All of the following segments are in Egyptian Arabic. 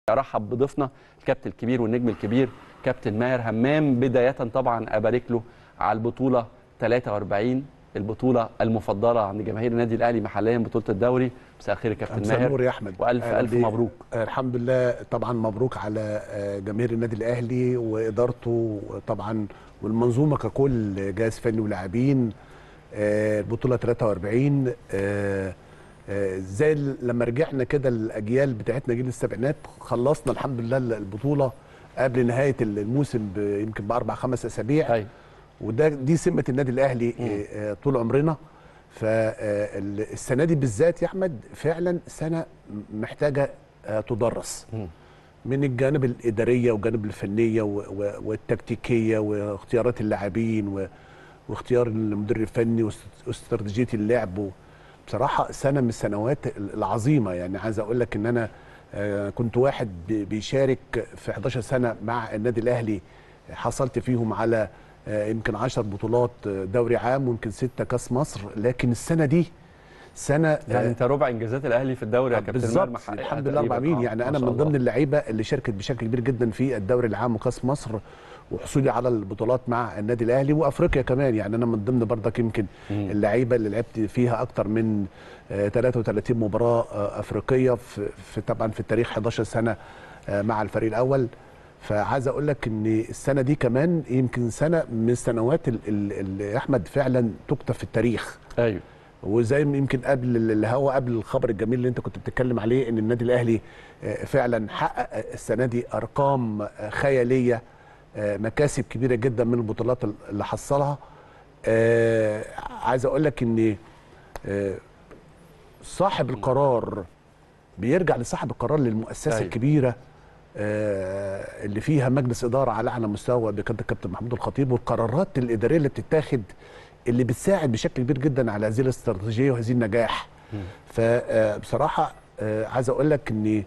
ارحب بضيفنا الكابتن الكبير والنجم الكبير كابتن ماهر همام بدايه طبعا ابارك له على البطوله 43 البطوله المفضله عند جماهير النادي الاهلي محليا بطوله الدوري مساء الخير يا كابتن مساء ماهر النور يا احمد والف أهلا الف بيك. مبروك آه، الحمد لله طبعا مبروك على آه، جماهير النادي الاهلي وادارته طبعا والمنظومه ككل جهاز فني ولاعبين آه، البطوله 43 آه، آه، زي ال- لما رجعنا كده الاجيال بتاعتنا جيل السبعينات خلصنا الحمد لله البطوله قبل نهايه الموسم ب- يمكن باربع خمس اسابيع ايوه وده دي سمه النادي الاهلي مم. آه، آه، طول عمرنا فالسنه دي بالذات يا احمد فعلا سنه محتاجه آه، تدرس مم. من الجانب الاداريه والجانب الفنيه و- و- والتكتيكيه واختيارات اللاعبين و- واختيار المدير الفني واست- واستراتيجيه اللعب و- بصراحه سنه من السنوات العظيمه يعني عايز اقول لك ان انا آه، كنت واحد بي- بيشارك في 11 سنه مع النادي الاهلي حصلت فيهم على آه، يمكن 10 بطولات آه، دوري عام ويمكن 6 كاس مصر لكن السنه دي سنه يعني آه، انت ربع انجازات الاهلي في الدوري يا كابتن ماهر بالظبط محققها الحمد لله رب تقريباً. العالمين آه، يعني ما انا شاء من ضمن الله. اللعيبه اللي شاركت بشكل كبير جدا في الدوري العام وكاس مصر وحصولي على البطولات مع النادي الاهلي وافريقيا كمان يعني انا من ضمن برضك يمكن مم. اللعيبه اللي لعبت فيها اكتر من آه، 33 مباراه آه، افريقيه في, في طبعا في التاريخ 11 سنه آه، مع الفريق الاول فعايز اقول لك ان السنه دي كمان يمكن سنه من السنوات ال- ال- اللي احمد فعلا تكتب في التاريخ ايوه وزي ما يمكن قبل الهوا قبل الخبر الجميل اللي انت كنت بتتكلم عليه ان النادي الاهلي آه، فعلا حقق السنه دي ارقام آه، خياليه آه، مكاسب كبيره جدا من البطولات اللي حصلها آه، عايز اقول لك ان آه، صاحب القرار بيرجع لصاحب القرار للمؤسسه أيوة. الكبيره آه، اللي فيها مجلس اداره على اعلى مستوى بقياده الكابتن محمود الخطيب والقرارات الاداريه اللي بتتاخد اللي بتساعد بشكل كبير جدا على هذه الاستراتيجيه وهذه النجاح مم. فبصراحه عايز اقول لك ان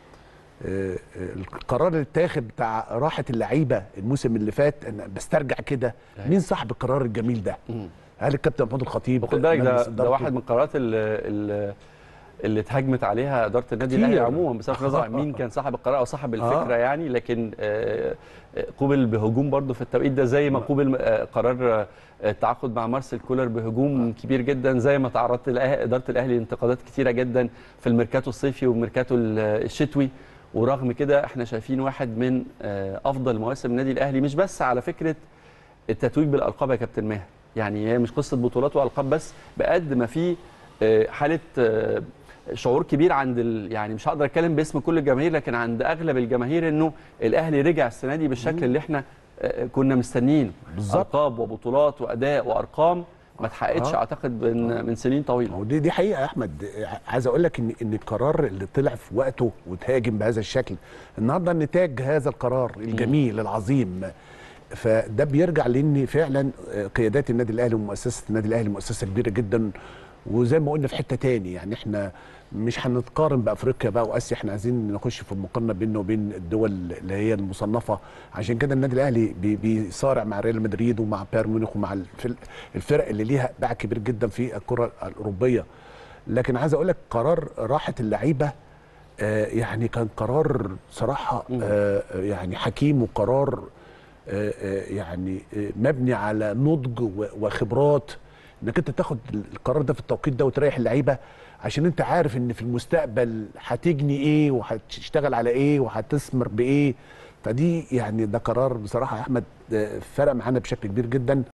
آه، آه، القرار اللي اتاخد بتاع راحه اللعيبه الموسم اللي فات انا بسترجع كده أيوة. مين صاحب القرار الجميل ده مم. هل الكابتن محمود الخطيب خد بالك ده مجلس ده إدارته؟ واحد من القرارات اللي, اللي اللي اتهاجمت عليها اداره النادي كتير. الاهلي عموما بصرف النظر عن مين كان صاحب القرار او صاحب الفكره آه. يعني لكن آه، آه، قوبل بهجوم برضه في التوقيت ده زي ما قوبل آه، قرار آه، التعاقد مع مارسيل كولر بهجوم كبير جدا زي ما تعرضت الأه- اداره الاهلي لانتقادات كتيره جدا في الميركاتو الصيفي والميركاتو ال- الشتوي ورغم كده احنا شايفين واحد من آه، افضل مواسم النادي الاهلي مش بس على فكره التتويج بالالقاب يا كابتن ماهر يعني هي مش قصه بطولات والقاب بس بقد ما في آه، حاله آه، شعور كبير عند ال... يعني مش هقدر اتكلم باسم كل الجماهير لكن عند اغلب الجماهير انه الاهلي رجع السنه دي بالشكل اللي احنا آه، كنا مستنيينه بالظبط. القاب وبطولات واداء وارقام ما اتحققتش آه. اعتقد من من سنين ما طويله هو دي دي حقيقه يا احمد عايز اقول لك ان ان القرار اللي طلع في وقته وتهاجم بهذا الشكل النهارده نتاج هذا القرار الجميل العظيم فده بيرجع لان فعلا قيادات النادي الاهلي ومؤسسه النادي الاهلي مؤسسه كبيره جدا وزي ما قلنا في حته تاني يعني احنا مش هنتقارن بافريقيا بقى واسيا احنا عايزين نخش في المقارنه بيننا وبين الدول اللي هي المصنفه عشان كده النادي الاهلي بي- بيصارع مع ريال مدريد ومع بايرن ميونخ ومع الفرق- الفرق اللي ليها باع كبير جدا في الكره الاوروبيه لكن عايز اقول لك قرار راحه اللعيبه آه، يعني كان قرار صراحه مم. آه، يعني حكيم وقرار آه، آه، يعني آه، مبني على نضج و- وخبرات انك انت تاخد القرار ده في التوقيت ده وتريح اللعيبه عشان انت عارف ان في المستقبل هتجني ايه وهتشتغل على ايه وهتثمر بايه فدي يعني ده قرار بصراحه يا احمد آه، فرق معانا بشكل كبير جدا